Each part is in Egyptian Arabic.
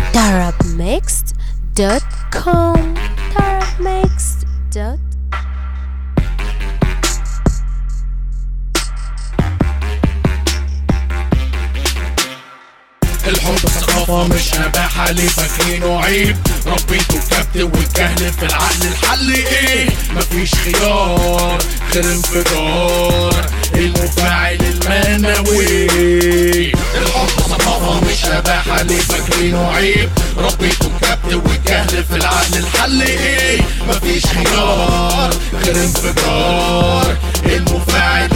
darabmixed.com darabmixed.com الحب ثقافة مش أباحة ليه فاكرينه عيب ربيته الكبت والجهل في العقل الحل ايه مفيش خيار غير انفجار المفاعل المنوي الحب ثقافة مش أباحة ليه فاكرينه عيب ربيته الكبت والجهل في العقل الحل ايه مفيش خيار غير انفجار المفاعل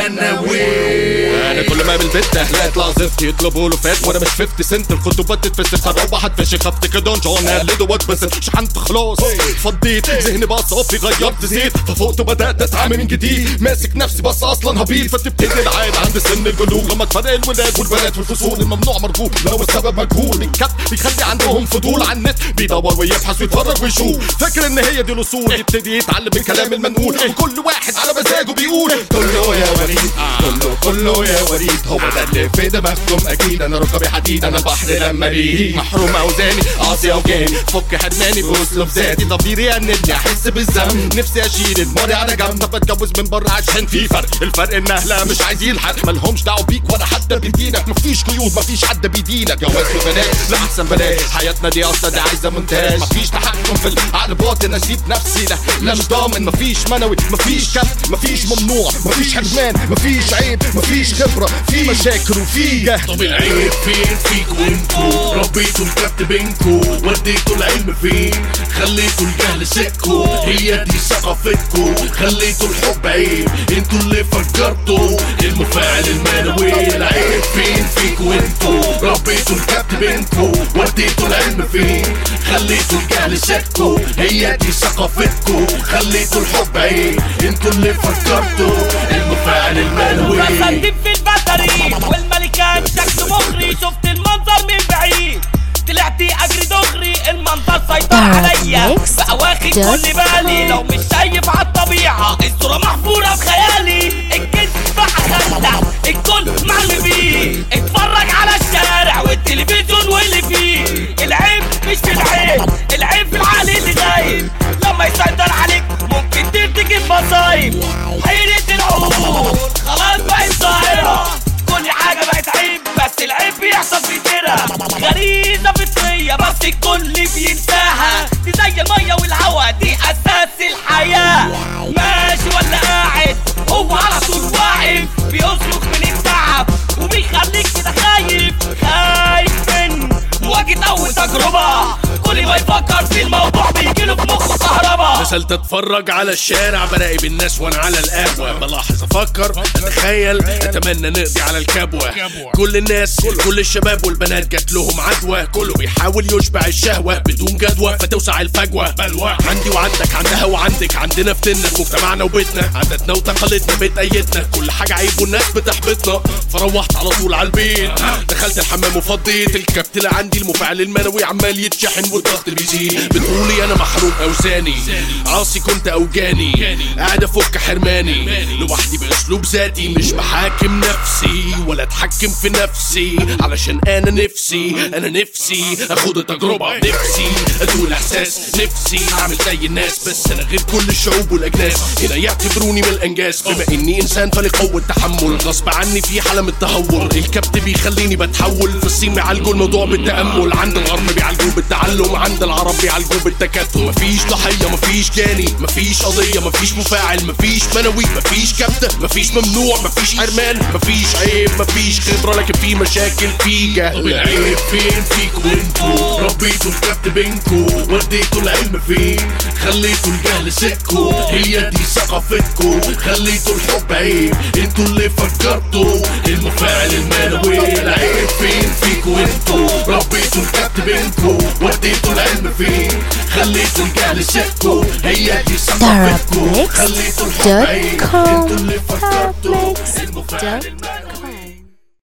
المنوي انا كل ما بالبيت اهلا يطلع زفت يطلبوا له فات وانا مش 50 سنت الخطوبات تتفسخ هروح اتفشخ خبط كده جون قلده واتبسط شحنت خلاص فضيت ذهني بقى صافي غيرت زيت ففقت وبدات اتعامل من جديد ماسك نفسي بس اصلا هبيط فتبتدي العادة عند سن البلوغ لما تفرق الولاد والبنات والفصول الممنوع مرغوب لو السبب مجهول الكت بيخلي عندهم فضول عن النت بيدور ويبحث ويتفرج ويشوف فاكر ان هي دي الاصول يبتدي يتعلم الكلام المنقول كل واحد على مزاجه بيقول كله يا وريد كله كله يا وريد هو ده اللي في دماغكم اكيد انا ركبي حديد انا البحر لما ريد محروم اوزاني قاسي اوجاني فك حرماني باسلوب ذاتي ضميري يأنبني احس بالذنب نفسي اشيل دماغي على جنب طب اتجوز من بره عشان في فرق الفرق ان اهلها مش عايزين حد مالهمش دعوه بيك ولا حتى بدينك مفيش قيود مفيش حد بيدينك جواز وبنات لا احسن بلاش حياتنا دي اصلا دي عايزه مونتاج مفيش تحكم في العقل باطن اسيب نفسي لا لا مش ضامن مفيش منوي مفيش كف مفيش ممنوع مفيش حرمان مفيش عيب مفيش خبره في مشاكل وفي جهل طب العيب فين فيكوا انتوا ربيتوا الكبت بينكوا وديتوا العلم فين خليتوا الجهل سكوا هي دي ثقافتكوا خليتوا الحب عيب انتوا اللي فجرتوا المفاعل المنوي العيب فين فيكوا انتوا ربيتوا الكبت بينكوا وديتوا العلم فين خليتوا الجهل سكوا هي دي ثقافتكوا خليتوا الحب عيب انتوا اللي فجرتوا المفاعل المنوي بسندب في البطري والملكات شكل مغري شفت المنظر من بعيد طلعت اجري دغري المنظر سيطر عليا بقى واخد كل بالي لو مش شايف عالطبيعة الصورة محفورة بخيالي الجنس بقى خلع الكل معلم بيه اتفرج على الشارع والتلفزيون واللي فيه العيب مش في العيب العيب في العقل اللي غايب لما يسيطر عليك ممكن ترتكب مصايب حيرة العقول خلاص بقت ظاهرة كل حاجة بقت عيب بس العيب بيحصل في كده غريزة فطرية بس الكل بينساها دي زي المية والهوا دي أساس الحياة ماشي ولا قاعد هو على طول واقف بيصرخ من التعب وبيخليك كده خايف خايف من مواجهة أول تجربة كل ما يفكر في الموضوع بيجيله في مخه كهربا نزلت اتفرج على الشارع براقب الناس وانا على القهوة بلاحظ افكر اتخيل اتمنى نقضي على الكبوة كل الناس كل الشباب والبنات جات لهم عدوى كله بيحاول يشبع الشهوة بدون جدوى فتوسع الفجوة بلوى عندي وعندك عندها وعندك عندنا في تنك مجتمعنا وبيتنا عاداتنا وتقاليدنا بتأيدنا كل حاجة عيب والناس بتحبطنا فروحت على طول على البيت دخلت الحمام وفضيت الكبت اللي عندي المفاعل المنوي عمال يتشحن والضغط بيزيد بتقولي انا محروم اوزاني عاصي كنت اوجاني قاعد افك حرماني لوحدي باسلوب ذاتي مش بحاكم نفسي ولا اتحكم في نفسي علشان انا نفسي انا نفسي اخد التجربه نفسي ادوق الاحساس نفسي اعمل زي الناس بس انا غير كل الشعوب والاجناس هنا يعتبروني من الانجاز بما اني انسان فلي قوه تحمل غصب عني في حاله من التهور الكبت بيخليني بتحول في الصين بيعالجوا الموضوع بالتامل عند الغرب بيعالجوه بالتعلم عند العرب بيعالجوه بالتكتل مفيش ضحيه مفيش جاني مفيش قضيه مفيش مفاعل مفيش منوي مفيش كبته مفيش ممنوع مفيش حرمان مفيش عيب مفيش خبره لكن في مشاكل في جهل طب العيب فين فيكوا انتوا ربيتوا الكبت بينكوا وديتوا العلم فين خليتوا الجهل سكوا هي دي ثقافتكوا خليتوا الحب عيب انتوا اللي فكرتوا المفاعل المنوي العيب فين فيكوا انتوا ربيتوا الكبت بينكوا وديتوا العلم فين خليتوا الجهل سكوا هي دي ثقافتكوا خليتوا الحب عيب انتوا اللي فكرتوا المفاعل المنوي